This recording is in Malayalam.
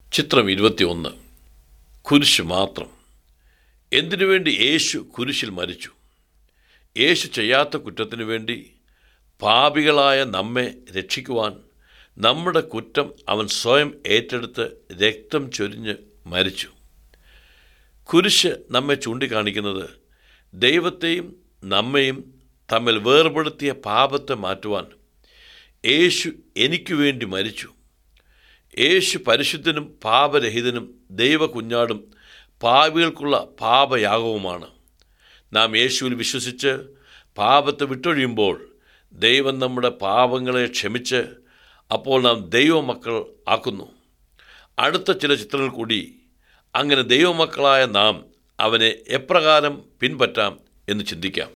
ചിത്രം ഇരുപത്തിയൊന്ന് കുരിശ് മാത്രം എന്തിനു വേണ്ടി യേശു കുരിശിൽ മരിച്ചു യേശു ചെയ്യാത്ത കുറ്റത്തിനു വേണ്ടി പാപികളായ നമ്മെ രക്ഷിക്കുവാൻ നമ്മുടെ കുറ്റം അവൻ സ്വയം ഏറ്റെടുത്ത് രക്തം ചൊരിഞ്ഞ് മരിച്ചു കുരിശ് നമ്മെ ചൂണ്ടിക്കാണിക്കുന്നത് ദൈവത്തെയും നമ്മെയും തമ്മിൽ വേർപെടുത്തിയ പാപത്തെ മാറ്റുവാൻ യേശു എനിക്ക് വേണ്ടി മരിച്ചു യേശു പരിശുദ്ധനും പാപരഹിതനും ദൈവകുഞ്ഞാടും പാപികൾക്കുള്ള പാപയാഗവുമാണ് നാം യേശുവിൽ വിശ്വസിച്ച് പാപത്തെ വിട്ടൊഴിയുമ്പോൾ ദൈവം നമ്മുടെ പാപങ്ങളെ ക്ഷമിച്ച് അപ്പോൾ നാം ദൈവമക്കൾ ആക്കുന്നു അടുത്ത ചില ചിത്രങ്ങൾ കൂടി അങ്ങനെ ദൈവമക്കളായ നാം അവനെ എപ്രകാരം പിൻപറ്റാം എന്ന് ചിന്തിക്കാം